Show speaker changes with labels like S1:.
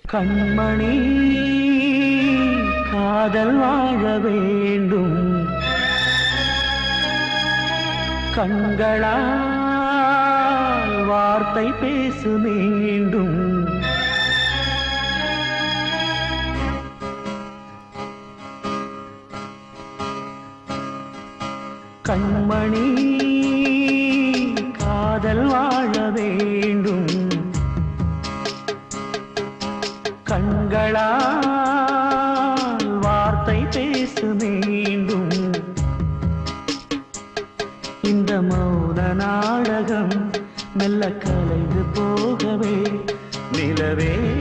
S1: கண்மணி காதல் வாழ வேண்டும் கண்களால் வார்த்தை பேசு மீண்டும் கண்மணி காதல் வாழ வேண்டும் கண்களால் வார்த்தை பேசு மீண்டும் இந்த மௌன நாடகம் மெல்ல கலைந்து போகவே நிலவே